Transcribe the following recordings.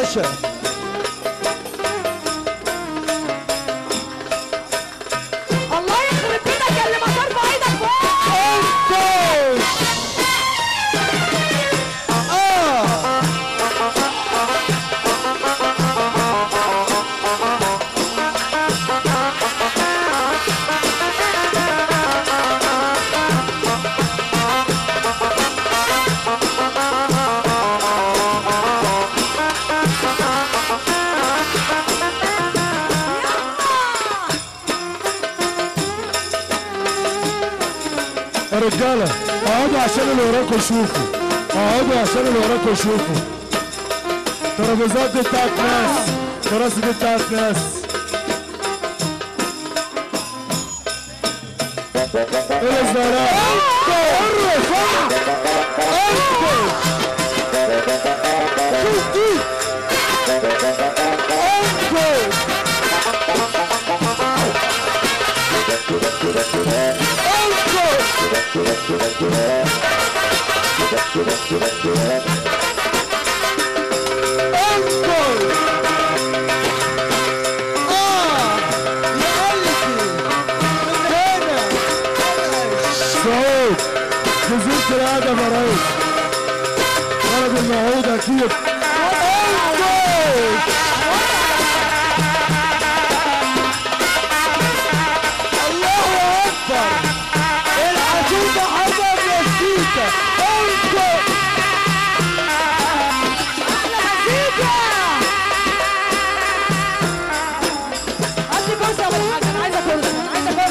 الباشا الله يخرب بيتك يا اللي ما ترفع ايدك فوق انكش اه يا رجاله اقعدوا عشان اللي وراكم يشوفوا اقعدوا عشان اللي وراكم يشوفوا ترابيزات دي بتاعت ناس كراسي دي بتاعت ناس ايه الزهراء الرفع انكش شوف دي انكش انكش انكش اه يا قلبي من هنا سعود جزيرة الأدب يا ريس ولد الموعود أكيد انكش الله أكبر الحكومة محمد مزيكا انكش احلى مزيكا هات لي كرسي يا ابو الحاج انا عايزه كرسي انا عايزه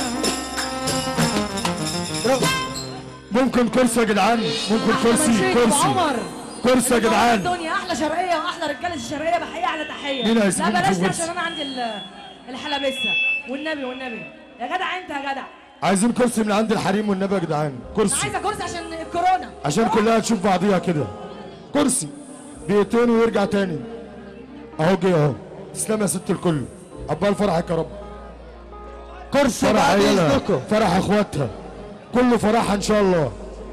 كرسي ممكن كرسي يا جدعان ممكن أحلى من كرسي شيخ أبو كرسي عمر كرسي يا جدعان الدنيا احلى شرقيه واحلى رجاله الشرقيه بحقيقه على تحيه مين لا هيسيبني بلاش في دي كرسي؟ عشان انا عندي ال- الحلبسه والنبي والنبي يا جدع انت يا جدع عايزين كرسي من عند الحريم والنبي يا جدعان انا كرسي عايزه كرسي عشان الكورونا عشان كلها تشوف بعضيها كده كرسي دقيقتين ويرجع تاني اهو جه اهو تسلم يا ست الكل عقبال فرحك يا رب كرسي فرح بعد عيالها اذنكم فرح اخواتها كله فرحها ان شاء الله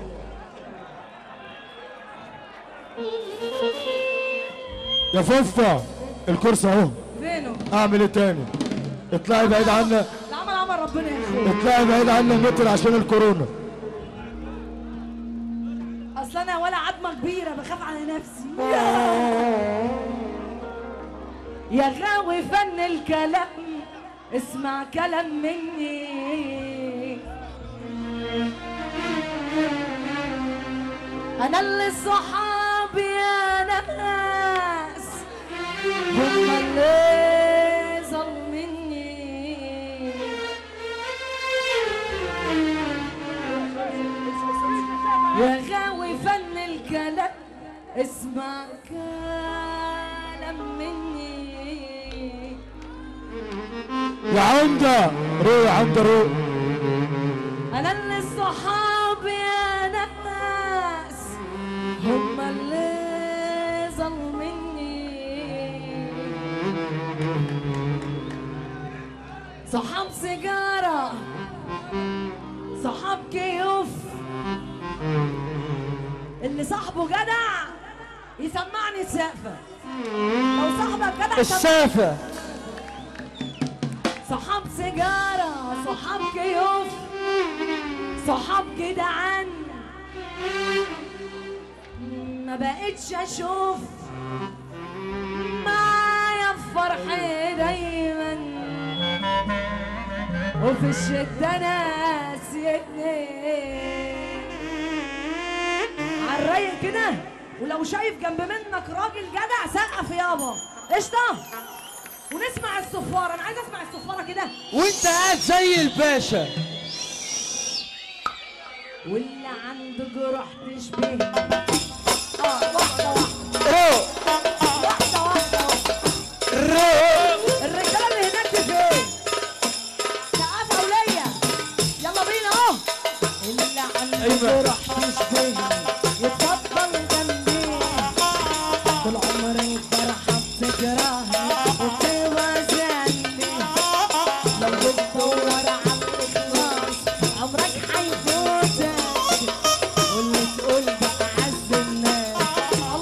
يا فوفا الكرسي اهو فينه اعمل ايه تاني اطلعي بعيد عنا العمل عمل ربنا يخير اطلعي بعيد عنا متر عشان الكورونا اصل انا ولا عظمه كبيره بخاف على نفسي يا غاوي فن الكلام اسمع كلام مني انا اللي صحابي يا ناس هم اللي ظلمني يا غاوي فن الكلام اسمع كلام مني يا عمده روح يا عمده روح انا اللي صحابي يا ناس هم اللي ظلمني صحاب سيجارة صحاب كيوف اللي صاحبه جدع يسمعني السقفة لو صاحبك جدع سمعني السافة صحاب سيجارة صحاب كيوف صحاب جدعان ما بقتش اشوف معايا فرحي دايما وفي الشدة ناسيتني عالرايق كده ولو شايف جنب منك راجل جدع سقف يابا قشطة ونسمع الصفارة انا عايز اسمع الصفارة كده وانت قاعد زي الباشا واللي عنده جروح تشبه اه واحدة واحدة روق واحدة واحدة واحدة. روق الرجالة اللي هناك دي فين؟ سقفة وليا يلا بينا اهو اللي عنده أيوة. جروح تشبه يتفضل جنبي طول عمري فرحة بتجرحني وبتوازني لو بتدور على الإخلاص عمرك حيفوتك واللي تقول بقى عز الناس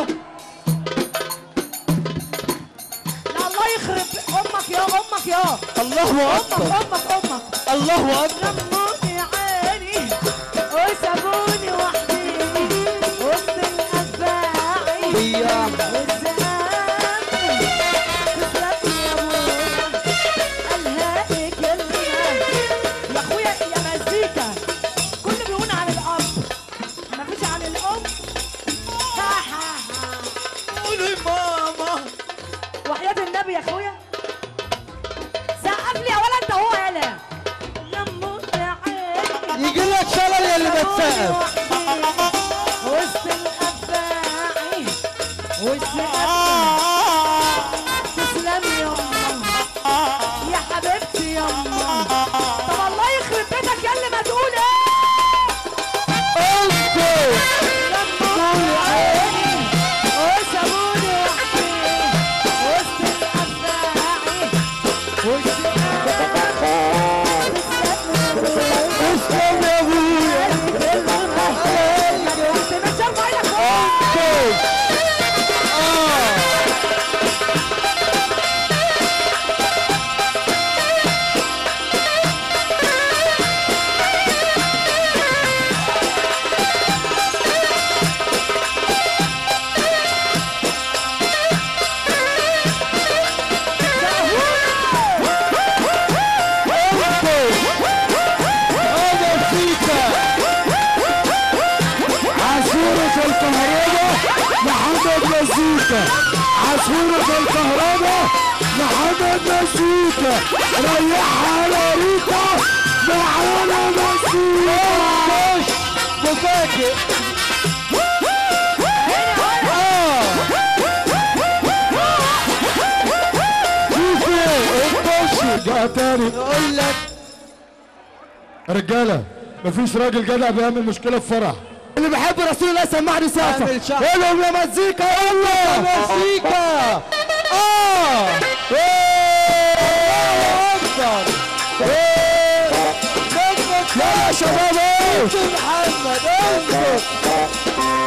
لا الله يخرب امك يا امك يا الله امك اكبر امك امك الله اكبر لموني عيني وسابوني وحديني وسط الافاعي يا والزقام تسلم يا ابويا قالها لي كلمه يا اخويا يا مزيكا كله بيقول عن الاب مفيش عن الام ها ها ها قولي ماما وحياة النبي يا اخويا سقف لي يا ولا انت هو يالا لموني عيني يجي لك شلل يا اللي بتسقف وسط الافاعي والزقام تسلم يما يا حبيبتي يما طب الله يخرب بيتك يا اللي ما تقول ايه انتوا لموني عيني وسابوني وحدي وسط الافاعي والزقام اسلم يا ابويا انتوا اه هذا فيكا عصفورة الكهرباء محمد مزيكا عصفورة الكهرباء محمد مزيكا ريحها على ريتا معانا مزيكا خش مفاجئ اه شوفوا انتشر جاء تاني يقول لك رجالة مفيش راجل جدع بيعمل مشكلة في فرح اللي بيحب رسول الله سمعني سقفة اعمل شعب. قولهم يا مزيكا يلا مزيكا اه الله اكبر يلا يا شباب ايه محمد انظر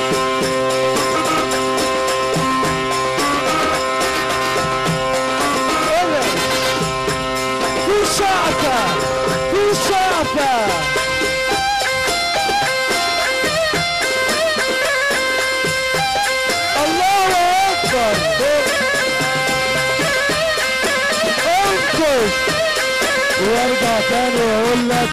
في شعفة في شعفة الله اكبر انكش وارجع تاني واقول لك